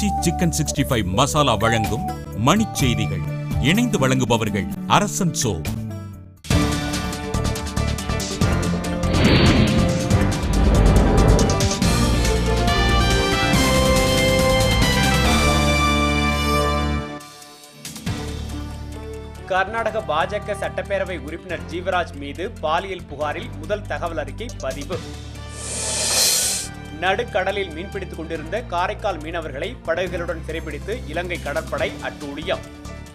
ஆச்சி chicken sixty five masala வழங்கும் மணிச் செய்திகள் இணைந்து வழங்குபவர்கள் அரசன் சோ கர்நாடக பாஜக சட்டப்பேரவை உறுப்பினர் ஜீவராஜ் மீது பாலியல் புகாரில் முதல் தகவல் அறிக்கை பதிவு நடுக்கடலில் மீன்பிடித்துக் கொண்டிருந்த காரைக்கால் மீனவர்களை படகுகளுடன் சிறைபிடித்து இலங்கை கடற்படை அட்டூழியம்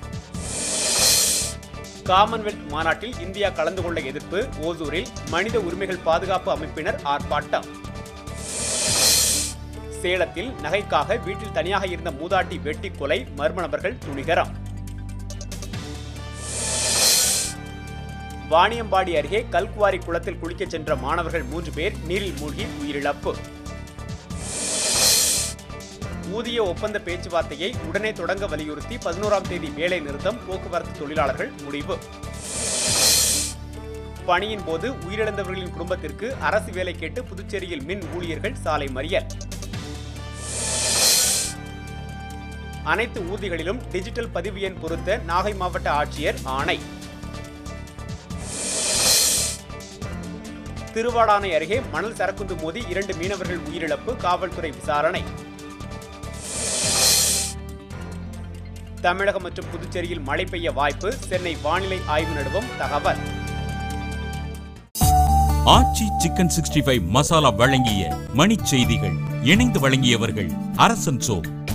காமன்வெல்த் மாநாட்டில் இந்தியா கலந்து கொள்ள எதிர்ப்பு ஓசூரில் மனித உரிமைகள் பாதுகாப்பு அமைப்பினர் ஆர்ப்பாட்டம் சேலத்தில் நகைக்காக வீட்டில் தனியாக இருந்த மூதாட்டி வெட்டி கொலை மர்ம நபர்கள் துணிகரம் வாணியம்பாடி அருகே கல்குவாரி குளத்தில் குளிக்கச் சென்ற மாணவர்கள் மூன்று பேர் நீரில் மூழ்கி உயிரிழப்பு ஊதிய ஒப்பந்த பேச்சுவார்த்தையை உடனே தொடங்க வலியுறுத்தி பதினோராம் தேதி வேலை நிறுத்தம் போக்குவரத்து தொழிலாளர்கள் முடிவு பணியின் போது உயிரிழந்தவர்களின் குடும்பத்திற்கு அரசு வேலை கேட்டு புதுச்சேரியில் மின் ஊழியர்கள் சாலை மறியல் அனைத்து ஊர்திகளிலும் டிஜிட்டல் பதிவு எண் பொருத்த நாகை மாவட்ட ஆட்சியர் ஆணை திருவாடானை அருகே மணல் சரக்குந்து மோதி இரண்டு மீனவர்கள் உயிரிழப்பு காவல்துறை விசாரணை தமிழகம் மற்றும் புதுச்சேரியில் மழை பெய்ய வாய்ப்பு சென்னை வானிலை ஆய்வு நடுவம் தகவல் Aachi chicken sixty five masala வழங்கிய மணிச் செய்திகள் இணைந்து வழங்கியவர்கள் அரசன் சோ